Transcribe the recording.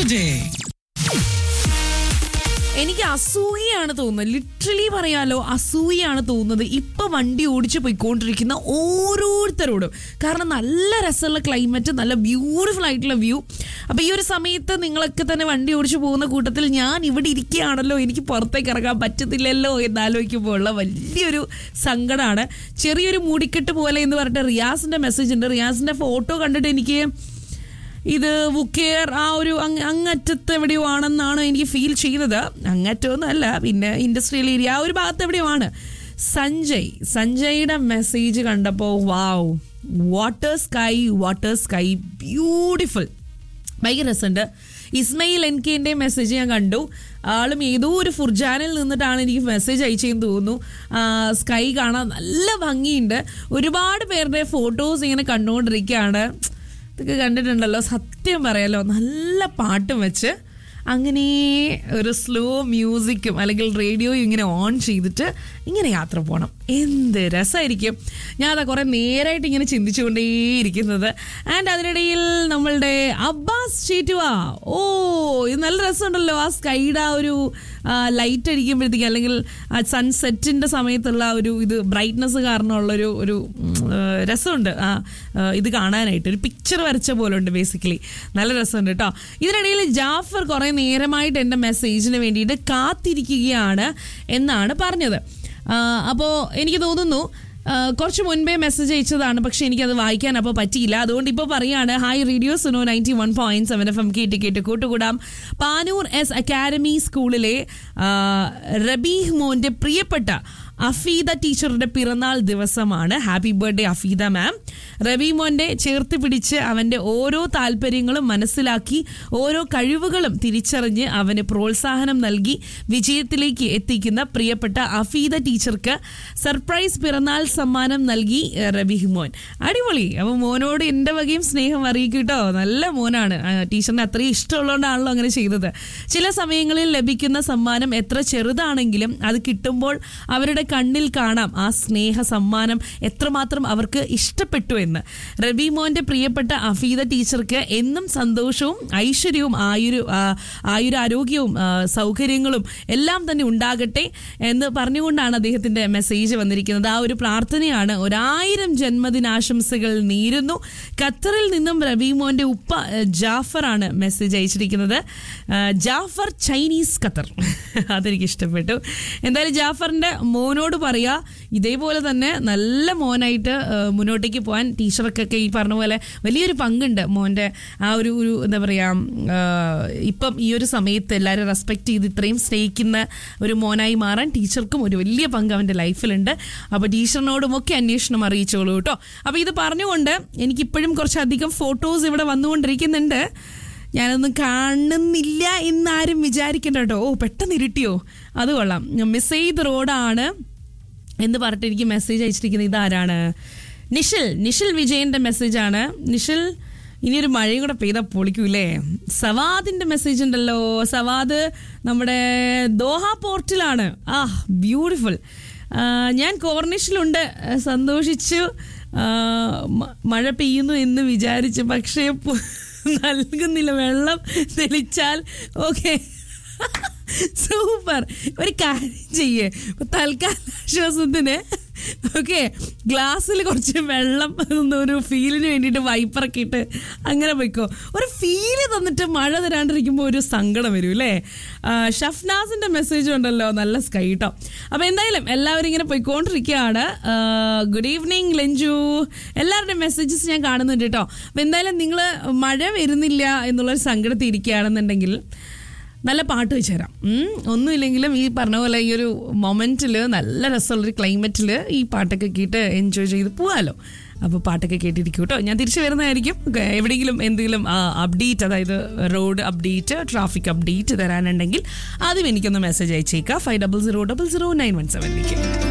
day. എനിക്ക് അസൂയാണ് തോന്നുന്നത് literally പറയാലോ അസൂയാണ് തോന്നുന്നത് ഇപ്പൊ വണ്ടി ഓടിച്ച് പോയിക്കൊണ്ടിരിക്കുന്ന ഓരോരുത്തരോടും കാരണം നല്ല രസമുള്ള ക്ലൈമറ്റ് നല്ല ബ്യൂട്ടിഫുൾ ആയിട്ടുള്ള വ്യൂ അപ്പൊ ഈ ഒരു സമയത്ത് നിങ്ങളൊക്കെ തന്നെ വണ്ടി ഓടിച്ച് പോകുന്ന കൂട്ടത്തിൽ ഞാൻ ഇവിടെ ഇരിക്കുകയാണല്ലോ എനിക്ക് പുറത്തേക്ക് ഇറങ്ങാൻ പറ്റത്തില്ലല്ലോ എന്നാലോചിക്കുമ്പോൾ ഉള്ള വലിയൊരു സങ്കടമാണ് ചെറിയൊരു മൂടിക്കെട്ട് പോലെ എന്ന് പറഞ്ഞിട്ട് റിയാസിന്റെ മെസ്സേജ് ഉണ്ട് റിയാസിന്റെ ഫോട്ടോ കണ്ടിട്ട് എനിക്ക് ഇത് വുക്കേർ ആ ഒരു അങ്ങ് അങ്ങറ്റത്ത് എവിടെയോ ആണെന്നാണ് എനിക്ക് ഫീൽ ചെയ്യുന്നത് അങ്ങറ്റമൊന്നും അല്ല പിന്നെ ഇൻഡസ്ട്രിയൽ ഏരിയ ആ ഒരു ഭാഗത്ത് എവിടെയോ ആണ് സഞ്ജയ് സഞ്ജയുടെ മെസ്സേജ് കണ്ടപ്പോൾ wow water sky water sky beautiful ഭയങ്കര രസമുണ്ട് ഇസ്മയിൽ എൻ കെൻ്റെ മെസ്സേജ് ഞാൻ കണ്ടു ആളും ഏതോ ഒരു ഫുർജാനിൽ നിന്നിട്ടാണ് എനിക്ക് മെസ്സേജ് അയച്ചതെന്ന് തോന്നുന്നു ആ, സ്കൈ കാണാൻ നല്ല ഭംഗിയുണ്ട് ഒരുപാട് പേരുടെ ഫോട്ടോസ് ഇങ്ങനെ കണ്ടുകൊണ്ടിരിക്കുകയാണ് ഇതൊക്കെ കണ്ടിട്ടുണ്ടല്ലോ സത്യം പറയാലോ നല്ല പാട്ടും വെച്ച് അങ്ങനെ ഒരു സ്ലോ മ്യൂസിക്കും അല്ലെങ്കിൽ റേഡിയോയും ഇങ്ങനെ ഓൺ ചെയ്തിട്ട് ഇങ്ങനെ യാത്ര പോകണം എന്ത് രസമായിരിക്കും ഞാൻ അതാ കുറേ നേരമായിട്ട് ഇങ്ങനെ ചിന്തിച്ചുകൊണ്ടേയിരിക്കുന്നത് ആൻഡ് അതിനിടയിൽ നമ്മളുടെ അബ്ബാസ് ചേറ്റുവ ഓ ഇത് നല്ല രസമുണ്ടല്ലോ ആ സ്കൈയുടെ ആ ഒരു ലൈറ്റ് അടിക്കുമ്പോഴത്തേക്ക് അല്ലെങ്കിൽ ആ സൺസെറ്റിൻ്റെ സമയത്തുള്ള ആ ഒരു ഇത് ബ്രൈറ്റ്നസ് കാരണമുള്ളൊരു ഒരു ഉം, ആ, രസമുണ്ട് ആ ആ, ഇത് കാണാനായിട്ട് ഒരു പിക്ചർ വരച്ച പോലെ ഉണ്ട് ബേസിക്കലി നല്ല രസമുണ്ട് കേട്ടോ ഇതിനിടയിൽ ജാഫർ കുറേ നേരമായിട്ട് എൻ്റെ മെസ്സേജിന് വേണ്ടിയിട്ട് കാത്തിരിക്കുകയാണ് എന്നാണ് പറഞ്ഞത് അപ്പോൾ എനിക്ക് തോന്നുന്നു ആ, കുറച്ച് മുൻപേ മെസ്സേജ് അയച്ചതാണ് പക്ഷെ എനിക്കത് വായിക്കാൻ അപ്പോൾ പറ്റിയില്ല അതുകൊണ്ട് ഇപ്പോൾ പറയാണ് hi radio Suno ninety one point seven F M കേട്ട് കേട്ട് കൂട്ടുകൂടാം പാനൂർ എസ് അക്കാഡമി സ്കൂളിലെ ആ, റബീഹ് മോന്റെ പ്രിയപ്പെട്ട അഫീദ ടീച്ചറുടെ പിറന്നാൾ ദിവസമാണ് ഹാപ്പി ബർത്ത്ഡേ അഫീദ മാം റബി മോന്റെ ചേർത്ത് പിടിച്ച് അവന്റെ ഓരോ താല്പര്യങ്ങളും മനസ്സിലാക്കി ഓരോ കഴിവുകളും തിരിച്ചറിഞ്ഞ് അവന് പ്രോത്സാഹനം നൽകി വിജയത്തിലേക്ക് എത്തിക്കുന്ന പ്രിയപ്പെട്ട അഫീദ ടീച്ചർക്ക് സർപ്രൈസ് പിറന്നാൾ സമ്മാനം നൽകി ഏഹ്, റബീഹ് മോൻ അടിപൊളി അപ്പൊ മോനോട് എന്റെ വകയും സ്നേഹം അറിയിക്കും കേട്ടോ നല്ല മോനാണ് ആ, ടീച്ചറിന് അത്രയും ഇഷ്ടമുള്ളതുകൊണ്ടാണല്ലോ അങ്ങനെ ചെയ്തത് ചില സമയങ്ങളിൽ ലഭിക്കുന്ന സമ്മാനം എത്ര ചെറുതാണെങ്കിലും അത് കിട്ടുമ്പോൾ അവരുടെ കണ്ണിൽ കാണാം ആ സ്നേഹ സമ്മാനം എത്രമാത്രം അവർക്ക് ഇഷ്ടപ്പെട്ടു എന്ന് റബി മോന്റെ പ്രിയപ്പെട്ട അഫീദ ടീച്ചർക്ക് എന്നും സന്തോഷവും ഐശ്വര്യവും ആയുരു ആ, ആയുരാരോഗ്യവും ആ, സൗകര്യങ്ങളും എല്ലാം തന്നെ ഉണ്ടാകട്ടെ എന്ന് പറഞ്ഞുകൊണ്ടാണ് അദ്ദേഹത്തിന്റെ മെസ്സേജ് വന്നിരിക്കുന്നത് ആ ഒരു പ്രാർത്ഥനയാണ് ഒരായിരം ജന്മദിനാശംസകൾ നേരുന്നു ഖത്തറിൽ നിന്നും റബി മോന്റെ ഉപ്പ ആ, ജാഫറാണ് മെസ്സേജ് അയച്ചിരിക്കുന്നത് ആ, ജാഫർ ചൈനീസ് ഖത്തർ അതെനിക്ക് ഇഷ്ടപ്പെട്ടു എന്തായാലും ജാഫറിന്റെ മോനോട് പറയാ ഇതേപോലെ തന്നെ നല്ല മോനായിട്ട് ആ, മുന്നോട്ടേക്ക് പോകാൻ ടീച്ചർക്കൊക്കെ ഈ പറഞ്ഞ പോലെ വലിയൊരു പങ്കുണ്ട് മോന്റെ ആ ഒരു ഒരു എന്താ പറയാ ആ, ഇപ്പം ഈ ഒരു സമയത്ത് എല്ലാവരും റെസ്പെക്ട് ചെയ്ത് ഇത്രയും സ്നേഹിക്കുന്ന ഒരു മോനായി മാറാൻ ടീച്ചർക്കും ഒരു വലിയ പങ്ക് അവന്റെ ലൈഫിലുണ്ട് അപ്പൊ ടീച്ചറിനോടും ഒക്കെ അന്വേഷണം അറിയിച്ചോളൂ കേട്ടോ അപ്പൊ ഇത് പറഞ്ഞുകൊണ്ട് എനിക്കിപ്പോഴും കുറച്ചധികം ഫോട്ടോസ് ഇവിടെ വന്നുകൊണ്ടിരിക്കുന്നുണ്ട് ഞാനൊന്നും കാണുന്നില്ല എന്നാരും വിചാരിക്കണ്ട കേട്ടോ ഓ പെട്ടെന്ന് ഇരുട്ടിയോ അത് കൊള്ളാം മിസ് ചെയ്ത റോഡാണ് എന്ന് പറഞ്ഞിട്ട് എനിക്ക് മെസ്സേജ് അയച്ചിരിക്കുന്നത് ഇതാരാണ് നിഷിൽ നിഷിൽ വിജയന്റെ മെസ്സേജാണ് നിഷിൽ ഇനിയൊരു മഴയും കൂടെ പെയ്താൽ പൊളിക്കൂലേ സവാദിന്റെ മെസ്സേജ് ഉണ്ടല്ലോ സവാദ് നമ്മുടെ ദോഹ പോർട്ടിലാണ് ആ ബ്യൂട്ടിഫുൾ ഞാൻ കോർണിഷിലുണ്ട് സന്തോഷിച്ചു ആ, മ- മഴ പെയ്യുന്നു എന്ന് വിചാരിച്ചു പക്ഷേ പു- നൽകുന്നില്ല വെള്ളം തെളിച്ചാൽ ഓക്കെ സൂപ്പർ ഒരു കാര്യം ചെയ്യേ ഇപ്പൊ തൽക്കാല ആശ്വാസത്തിന് ഓക്കെ ഗ്ലാസ്സിൽ കുറച്ച് വെള്ളം ഒന്ന് ഒരു ഫീലിന് വേണ്ടിയിട്ട് വൈപ്പറൊക്കെ ഇട്ട് അങ്ങനെ പോയിക്കോ ഒരു ഫീല് തന്നിട്ട് മഴ തരാണ്ടിരിക്കുമ്പോൾ ഒരു സങ്കടം വരും അല്ലേ ആ, ഷഫ്നാസിന്റെ മെസ്സേജ് ഉണ്ടല്ലോ നല്ല സ്കൈ കേട്ടോ അപ്പൊ എന്തായാലും എല്ലാവരും ഇങ്ങനെ പോയിക്കൊണ്ടിരിക്കുകയാണ് ഗുഡ് ഈവനിങ് ലഞ്ചു എല്ലാവരുടെയും മെസ്സേജസ് ഞാൻ കാണുന്നുണ്ട് കേട്ടോ അപ്പൊ എന്തായാലും നിങ്ങൾ മഴ വരുന്നില്ല എന്നുള്ളൊരു സങ്കടത്തിൽ ഇരിക്കുകയാണെന്നുണ്ടെങ്കിൽ നല്ല പാട്ട് വെച്ച് തരാം ഉം. ഒന്നുമില്ലെങ്കിലും ഈ പറഞ്ഞ പോലെ ഈ ഒരു മൊമെന്റിൽ നല്ല രസമുള്ളൊരു ക്ലൈമറ്റിൽ ഈ പാട്ടൊക്കെ കേട്ട് എൻജോയ് ചെയ്ത് പോകാമല്ലോ അപ്പോൾ പാട്ടൊക്കെ കേട്ടിരിക്കും കേട്ടോ ഞാൻ തിരിച്ചു വരുന്നതായിരിക്കും ഒക്കെ എവിടെയെങ്കിലും എന്തെങ്കിലും അപ്ഡേറ്റ് അതായത് റോഡ് അപ്ഡേറ്റ് ട്രാഫിക് അപ്ഡേറ്റ് തരാനുണ്ടെങ്കിൽ ആദ്യം എനിക്കൊന്ന് മെസ്സേജ് അയച്ചേക്കാം five double zero double zero nine one സെവനിലേക്ക്